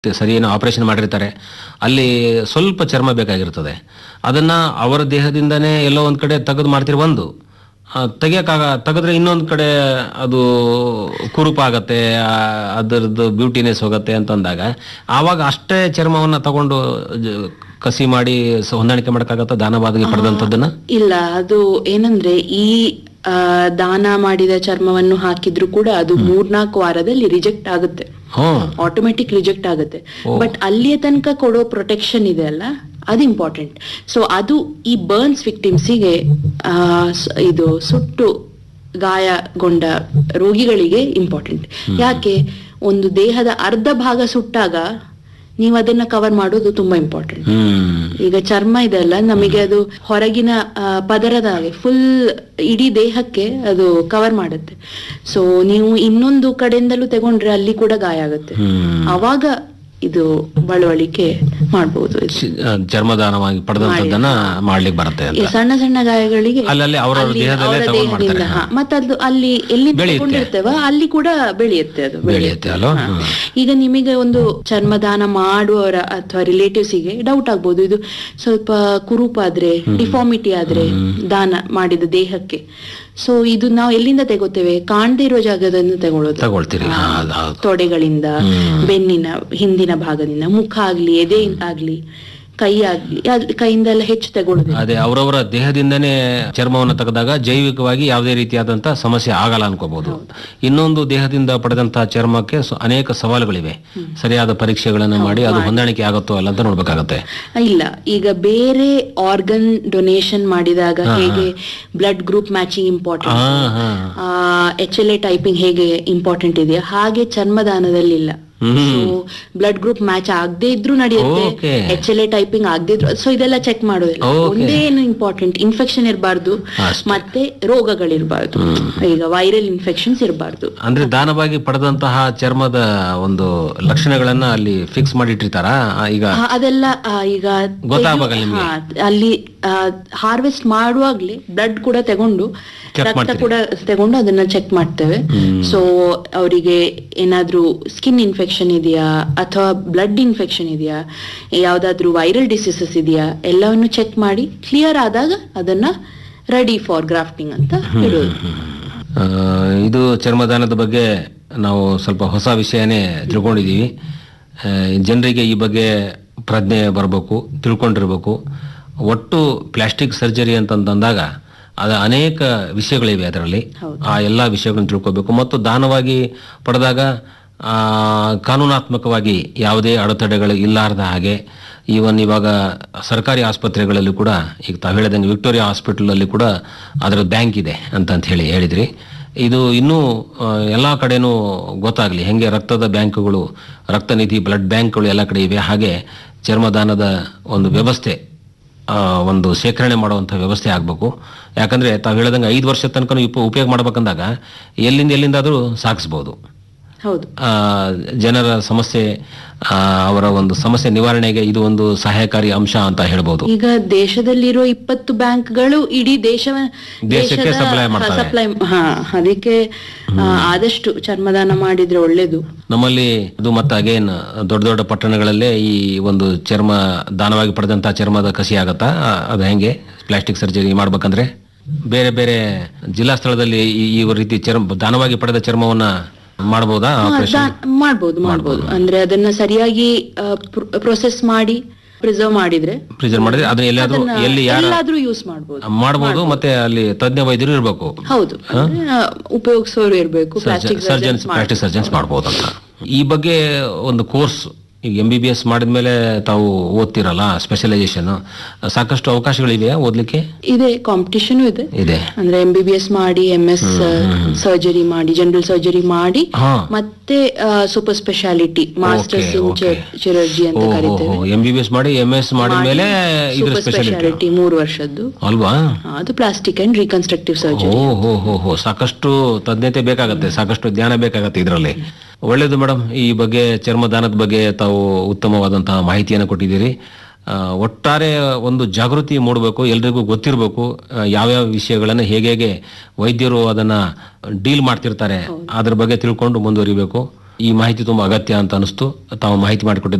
ಸರಿ ಏನೋ ಆಪರೇಷನ್ ಮಾಡಿರ್ತಾರೆ ಅಲ್ಲಿ ಸ್ವಲ್ಪ ಚರ್ಮ ಬೇಕಾಗಿರ್ತದೆ ಅದನ್ನ ಅವರ ದೇಹದಿಂದನೇ ಎಲ್ಲೋ ಒಂದ್ ಕಡೆ ತೆಗೆದು ಮಾಡ್ತಿರೋ ಒಂದು ತೆಗಿಯೋಕ್ಕಾಗ ತೆಗೆದ್ರೆ ಇನ್ನೊಂದು ಕಡೆ ಅದು ಕುರುಪಾಗತ್ತೆ ಆ, ಅದರದ್ದು ಬ್ಯೂಟಿನೆಸ್ ಹೋಗುತ್ತೆ ಅಂತಂದಾಗ ಆವಾಗ ಅಷ್ಟೇ ಚರ್ಮವನ್ನ ತಗೊಂಡು ಜ- ಕಸಿ ಮಾಡಿ ಸ- ಹೊಂದಾಣಿಕೆ ಮಾಡೋಕ್ಕಾಗತ್ತ ದಾನವಾದಿಗೆ ಪಡೆದಂಥದ್ದನ್ನ ಇಲ್ಲ ಅದು ಏನಂದ್ರೆ ಈ ಆ, ದಾನ ಮಾಡಿದ ಚರ್ಮವನ್ನು ಹಾಕಿದ್ರು ಕೂಡ ಅದು ಮೂರ್ನಾಲ್ಕು ವಾರದಲ್ಲಿ ರಿಜೆಕ್ಟ್ ಆಗುತ್ತೆ ಹ್ಮ್ ಆಟೋಮೆಟಿಕ್ ರಿಜೆಕ್ಟ್ ಆಗುತ್ತೆ ಬಟ್ ಅಲ್ಲಿಯ ತನಕ ಕೊಡೋ ಪ್ರೊಟೆಕ್ಷನ್ ಇದೆ ಅಲ್ಲ ಅದು ಇಂಪಾರ್ಟೆಂಟ್ ಸೊ ಅದು ಈ ಬರ್ನ್ಸ್ ವಿಕ್ಟಿಮ್ಸಿಗೆ ಇದು ಸುಟ್ಟು ಗಾಯಗೊಂಡ ರೋಗಿಗಳಿಗೆ ಇಂಪಾರ್ಟೆಂಟ್ ಯಾಕೆ ಒಂದು ದೇಹದ ಅರ್ಧ ಭಾಗ ಸುಟ್ಟಾಗ ನೀವು ಅದನ್ನ ಕವರ್ ಮಾಡೋದು ತುಂಬಾ ಇಂಪಾರ್ಟೆಂಟ್ ಹ್ಮ್ ಈಗ ಚರ್ಮ ಇದೆಲ್ಲ ನಮಗೆ ಅದು ಹೊರಗಿನ ಆ, ಪದರದ ಹಾಗೆ ಫುಲ್ ಇಡೀ ದೇಹಕ್ಕೆ ಅದು ಕವರ್ ಮಾಡುತ್ತೆ ಸೊ ನೀವು ಇನ್ನೊಂದು ಕಡೆಯಿಂದಲೂ ತಗೊಂಡ್ರೆ ಅಲ್ಲಿ ಕೂಡ ಗಾಯ ಆಗುತ್ತೆ ಹ್ಮ್ ಅವಾಗ ಇದು ಬಳವಳಿಕೆ ಮಾಡ್ಬೋದು ಇದು. ಚಿ- ಆ, ಚರ್ಮದಾನವಾಗಿ ಪಡೆದಂಥದ್ದನ್ನ ಮಾಡ್ಲಿಕ್ಕೆ ಬರುತ್ತೆ ಈ ಅಂತ ಸಣ್ಣ ಸಣ್ಣ ಗಾಯಗಳಿಗೆ ಅಲ್ಲಲ್ಲಿ ಅವ್ರವ್ರ ಅಲ್ಲಿ ದೇಹದಲ್ಲೇ ಅವರ ತಗೊಂಡ್ ಮಾಡ್ತಾರೆ. ದೇಹದಿಂದ, ಹಾ, ಮತ್ತೆ ಅದು ಅಲ್ಲಿ ಎಲ್ಲಿ ಬೆಳೆಯುತ್ತೆ. ತಗೊಂಡಿರ್ತೇವ ಅಲ್ಲಿ ಕೂಡ ಬೆಳೆಯುತ್ತೆ ಅದು ಬೆಳೆಯುತ್ತೆ ಅಲ್ವಾ? ಹಾ. ಹ್ಮ್. ಈಗ ನಿಮಗೆ ಒಂದು ಚರ್ಮದಾನ ಮಾಡುವವರ ಅಥವಾ ರಿಲೇಟಿವ್ಸಿಗೆ ಡೌಟ್ ಆಗ್ಬೋದು ಇದು ಸ್ವಲ್ಪ ಕುರುಪಾದ್ರೆ ಡಿಫಾರ್ಮಿಟಿ ಆದ್ರೆ ದಾನ ಮಾಡಿದ ದೇಹಕ್ಕೆ ಸೊ ಇದು ನಾವು ಎಲ್ಲಿಂದ ತೆಗೋತೇವೆ ಕಾಣದೇ ಇರೋ ಜಾಗದಿಂದ ತಗೊಳ್ಳೋದು ತಗೊಳ್ತೀರಿ ಹಾ, ಅದು ಹೌದು. ತೊಡೆಗಳಿಂದ ಬೆನ್ನಿನ ಹಿಂದಿನ ಭಾಗದಿಂದ ಮುಖ ಆಗ್ಲಿ ಎದೆ ಆಗ್ಲಿ ಕೈ ಆಗ್ಲಿ ಅದ್- ಕೈಯಿಂದ ಎಲ್ಲ ಹೆಚ್ಚು ತಗೊಳ್ಳೋದು ಅದೇ ಅವರವರ ದೇಹದಿಂದನೇ ಚರ್ಮವನ್ನು ತೆಗೆದಾಗ ಜೈವಿಕವಾಗಿ ಯಾವುದೇ ರೀತಿಯಾದಂತ ಸಮಸ್ಯೆ ಆಗಲ್ಲ ಅನ್ಕೋಬಹುದು ಇನ್ನೊಂದು ದೇಹದಿಂದ ಪಡೆದಂತಹ ಚರ್ಮಕ್ಕೆ ಸ- ಅನೇಕ ಸವಾಲುಗಳಿವೆ ಸರಿಯಾದ ಪರೀಕ್ಷೆಗಳನ್ನು ಮಾಡಿ ಅದು ಹೊಂದಾಣಿಕೆ ಆಗುತ್ತೋ ಅಲ್ಲ ಅಂತ ನೋಡ್ಬೇಕಾಗತ್ತೆ ಇಲ್ಲ ಈಗ ಬೇರೆ ಆರ್ಗನ್ ಡೊನೇಷನ್ ಮಾಡಿದಾಗ ಹೇಗೆ ಬ್ಲಡ್ ಗ್ರೂಪ್ ಮ್ಯಾಚಿಂಗ್ ಇಂಪಾರ್ಟೆಂಟ್ ಹಾ ಹಾ ಎಚ್ ಎಲ್ ಎ ಟೈಪಿಂಗ್ ಹೇಗೆ ಇಂಪಾರ್ಟೆಂಟ್ ಇದೆಯಾ ಹಾಗೆ ಚರ್ಮದಾನದಲ್ಲಿ ಇಲ್ಲ ಸೊ ಬ್ಲಡ್ ಗ್ರೂಪ್ ಮ್ಯಾಚ್ ಆಗದೆ ಇದ್ರೂ ನಡೆಯುತ್ತೆ Okay. H L A typing ಆಗದೆ ಇದ್ರು ಸೊ ಇದೆಲ್ಲ ಚೆಕ್ ಮಾಡೋದಿಲ್ಲ Okay. ಒಂದೇನು ಇಂಪಾರ್ಟೆಂಟ್ ಇನ್ಫೆಕ್ಷನ್ ಇರಬಾರ್ದು ಅಷ್ಟೇ. ಮತ್ತೆ ರೋಗಗಳಿರಬಾರ್ದು ಈಗ ವೈರಲ್ ಇನ್ಫೆಕ್ಷನ್ಸ್ ಇರಬಾರ್ದು ಅಂದ್ರೆ ದಾನವಾಗಿ ಪಡೆದಂತಹ ಚರ್ಮದ ಒಂದು ಲಕ್ಷಣಗಳನ್ನ ಅಲ್ಲಿ ಫಿಕ್ಸ್ ಮಾಡಿಟ್ಟಿರ್ತಾರ ಈಗ ಆ, ಅದೆಲ್ಲ ಆ, ಈಗ ಗೊತ್ತಾಗ್ಬೇಕಲ್ಲ ನಿಮ್ಗೆ? ಹಾ, ಅಲ್ಲಿ ಹಾರ್ವೆಸ್ಟ್ ಮಾಡುವಾಗ್ಲೇ ಬ್ಲಡ್ ಕೂಡ ತಗೊಂಡು Check ರಕ್ತ ಮಾಡ್ತೀರಿ? ಕೂಡ ತಗೊಂಡು ಅದನ್ನ ಚೆಕ್ ಮಾಡ್ತೇವೆ ಸೊ ಅವರಿಗೆ ಏನಾದ್ರೂ ಸ್ಕಿನ್ ಇನ್ಫೆಕ್ಷನ್ ಇದೆಯಾ ಅಥವಾ ಬ್ಲಡ್ ಇನ್ಫೆಕ್ಷನ್ ಇದೆಯಾ ಯಾವ್ದಾದ್ರು ವೈರಲ್ ಡಿಸೀಸಸ್ ಇದೆಯಾ ಎಲ್ಲವನ್ನು ಚೆಕ್ ಮಾಡಿ ಕ್ಲಿಯರ್ ಆದಾಗ ಅದನ್ನ ರೆಡಿ ಫಾರ್ ಗ್ರಾಫ್ಟಿಂಗ್ ಅಂತ ಇಡೋದು ಆ, ಇದು ಚರ್ಮದಾನದ ಬಗ್ಗೆ ನಾವು ಸ್ವಲ್ಪ ಹೊಸ ವಿಷಯನೇ ತಿಳ್ಕೊಂಡಿದ್ದೀವಿ ಜನರಿಗೆ ಈ ಬಗ್ಗೆ ಪ್ರಜ್ಞೆ ಬರಬೇಕು ತಿಳ್ಕೊಂಡಿರ್ಬೇಕು ಒಟ್ಟು ಪ್ಲಾಸ್ಟಿಕ್ ಸರ್ಜರಿ ಅಂತಂದಾಗ ಅದು ಅನೇಕ ವಿಷಯಗಳಿವೆ ಅದರಲ್ಲಿ ಆ ಎಲ್ಲ ವಿಷಯಗಳನ್ನು ತಿಳ್ಕೋಬೇಕು ಮತ್ತು ದಾನವಾಗಿ ಪಡೆದಾಗ ಆ, ಕಾನೂನಾತ್ಮಕವಾಗಿ ಯಾವುದೇ ಅಡೆತಡೆಗಳು ಇಲ್ಲಾರ್ದ ಹಾಗೆ ಈವನ್ ಇವಾಗ ಸರ್ಕಾರಿ ಆಸ್ಪತ್ರೆಗಳಲ್ಲಿ ಕೂಡ ಈಗ ತಾವು ಹೇಳಿದಂಗೆ ವಿಕ್ಟೋರಿಯಾ ಹಾಸ್ಪಿಟಲಲ್ಲಿ ಕೂಡ ಅದರ ಬ್ಯಾಂಕ್ ಇದೆ ಅಂತ ಹೇಳಿ ಹೇಳಿದ್ರಿ ಇದು ಇನ್ನೂ ಆ, ಎಲ್ಲ ಕಡೆನೂ ಗೊತ್ತಾಗಲಿ ಹೆಂಗೆ ರಕ್ತದ ಬ್ಯಾಂಕ್ಗಳು ರಕ್ತನಿಧಿ ಬ್ಲಡ್ ಬ್ಯಾಂಕ್ಗಳು ಎಲ್ಲ ಕಡೆ ಇವೆ ಹಾಗೆ ಚರ್ಮದಾನದ ಒಂದು ವ್ಯವಸ್ಥೆ ಆ, ಒಂದು ಶೇಖರಣೆ ಮಾಡುವಂಥ ವ್ಯವಸ್ಥೆ ಆಗಬೇಕು ಯಾಕಂದ್ರೆ ತಾವು ಹೇಳ್ದಂಗೆ ಐದು ವರ್ಷ ತನಕ ಉಪಯೋಗ ಮಾಡ್ಬೇಕಂದಾಗ ಎಲ್ಲಿಂದ ಎಲ್ಲಿಂದಾದರೂ ಸಾಗಿಸ್ಬೋದು ಹೌದು ಆ, ಜನರ ಸಮಸ್ಯೆ ಆ, ಅವರ ಒಂದು ಸಮಸ್ಯೆ ನಿವಾರಣೆಗೆ ಇದು ಒಂದು ಸಹಾಯಕಾರಿ ಅಂಶ ಅಂತ ಹೇಳ್ಬೋದು ಈಗ ದೇಶದಲ್ಲಿರೋ ಇಪ್ಪತ್ತು ಬ್ಯಾಂಕ್ಗಳು ಇಡೀ ದೇಶ ದೇಶಕ್ಕೆ supply ಮಾಡ್ತವೆ. ಸಪ್ಲೈ ಹಾ ಅದಕ್ಕೆ ಆ, ಆದಷ್ಟು ಚರ್ಮದಾನ ಮಾಡಿದ್ರೆ ಒಳ್ಳೇದು ನಮ್ಮಲ್ಲಿ ಅದು ಮತ್ತೆ ಅಗೇನ್ ದೊಡ್ಡ ದೊಡ್ಡ ಪಟ್ಟಣಗಳಲ್ಲೇ ಈ ಒಂದು ಚರ್ಮ ದಾನವಾಗಿ ಪಡೆದಂತ ಚರ್ಮದ ಕಸಿ ಆಗತ್ತಾ ಆ, ಅದು ಹೆಂಗೆ ಪ್ಲಾಸ್ಟಿಕ್ ಸರ್ಜರಿ ಮಾಡ್ಬೇಕಂದ್ರೆ ಬೇರೆ ಬೇರೆ ಜಿಲ್ಲಾ ಸ್ಥಳದಲ್ಲಿ ಈ ಈ ರೀತಿ ಚರ್ಮ ದಾನವಾಗಿ ಪಡೆದ ಚರ್ಮವನ್ನ ಮಾಡಬಹುದಾ ಹಾ, ದಾ- ಮಾಡ್ಬೋದು ಮಾಡ್ಬೋದು ಅಂದ್ರೆ ಅದನ್ನ ಸರಿಯಾಗಿ ಪ್ರೊಸೆಸ್ ಮಾಡಿ ಪ್ರಿಸರ್ವ್ ಮಾಡಿದ್ರೆ ಪ್ರಿಸರ್ವ್ ಮಾಡಿದ್ರೆ ಅದನ್ನ ಎಲ್ಲಾದ್ರೂ ಅದನ್ನ ಎಲ್ಲಿ ಯಾರ ಎಲ್ಲಾದ್ರೂ ಯೂಸ್ ಮಾಡ್ಬೋದು ಮಾಡಬಹುದು ಮತ್ತೆ ಅಲ್ಲಿ ತಜ್ಞ ವೈದ್ಯರು ಇರಬೇಕು ಹೌದು ಅಂದ್ರೆ, ಆ, ಉಪಯೋಗಿಸೋರು ಇರ್ಬೇಕು ಪ್ಲಾಸ್ಟಿಕ್ ಸರ್ಜನ್ಸ್ ಪ್ಲಾಸ್ಟಿಕ್ ಸರ್ಜನ್ಸ್ ಮಾಡ್ಬೋದು ಅಂತ ಈ ಬಗ್ಗೆ ಒಂದು ಕೋರ್ಸ್ ಈಗ ಎಂ ಬಿ ಬಿ ಎಸ್ ಮಾಡಿದ್ಮೇಲೆ ತಾವು ಓದ್ತಿರಲ್ಲ ಸ್ಪೆಷಲೈಸೇಷನ್ ಸಾಕಷ್ಟು ಅವಕಾಶಗಳಿವೆಯಾ ಓದ್ಲಿಕ್ಕೆ ಇದೆ ಕಾಂಪಿಟಿಷನ್ ಇದೆ ಇದೆ ಅಂದ್ರೆ ಎಂ ಬಿ ಬಿ ಎಸ್ ಮಾಡಿ ಎಂ ಎಸ್ ಸರ್ಜರಿ ಮಾಡಿ ಜನರಲ್ ಸರ್ಜರಿ ಮಾಡಿ ಹಾ ಮತ್ತೆ super speciality masters in okay. ಚಿರರ್ಜಿ ಅಂತ ಕರಿತೇವೆ ಎಂ ಬಿ ಬಿ ಎಸ್ ಮಾಡಿ ಎಂ ಎಸ್ ಮಾಡಿದ್ಮೇಲೆ ಇದ್ರ ಸೂಪರ್ ಸ್ಪೆಷಾಲಿಟಿ ಸ್ಪೆಷಾಲಿಟಿ ಮೂರು ವರ್ಷದ್ದು ಅಲ್ವಾ ಆ, ಅದು ಪ್ಲಾಸ್ಟಿಕ್ ಅಂಡ್ ರೀಕನ್ಸ್ಟ್ರಕ್ಟಿವ್ ಸರ್ಜರಿ ಓ ಹೋ ಹೋ ಹೋ ಸಾಕಷ್ಟು ತಜ್ಞತೆ ಬೇಕಾಗತ್ತೆ ಸಾಕಷ್ಟು ಜ್ಞಾನ ಬೇಕಾಗತ್ತೆ ಇದರಲ್ಲಿ ಒಳ್ಳೇದು ಮೇಡಮ್ ಈ ಬಗ್ಗೆ ಚರ್ಮದಾನದ ಬಗ್ಗೆ ತಾವು ಉತ್ತಮವಾದಂತಹ ಮಾಹಿತಿಯನ್ನು ಕೊಟ್ಟಿದ್ದೀರಿ ಆ, ಒಟ್ಟಾರೆ ಒಂದು ಜಾಗೃತಿ ಮೂಡಬೇಕು ಎಲ್ರಿಗೂ ಗೊತ್ತಿರಬೇಕು ಯಾವ್ಯಾವ ವಿಷಯಗಳನ್ನು ಹೇಗೆ ಹೇಗೆ ವೈದ್ಯರು ಅದನ್ನ ಡೀಲ್ ಮಾಡ್ತಿರ್ತಾರೆ ಅದ್ರ ಬಗ್ಗೆ ತಿಳ್ಕೊಂಡು ಮುಂದುವರಿಬೇಕು ಈ ಮಾಹಿತಿ ತುಂಬಾ ಅಗತ್ಯ ಅಂತ ಅನಿಸ್ತು ತಾವು ಮಾಹಿತಿ ಮಾಡಿಕೊಟ್ಟಿದ್ದಕ್ಕೆ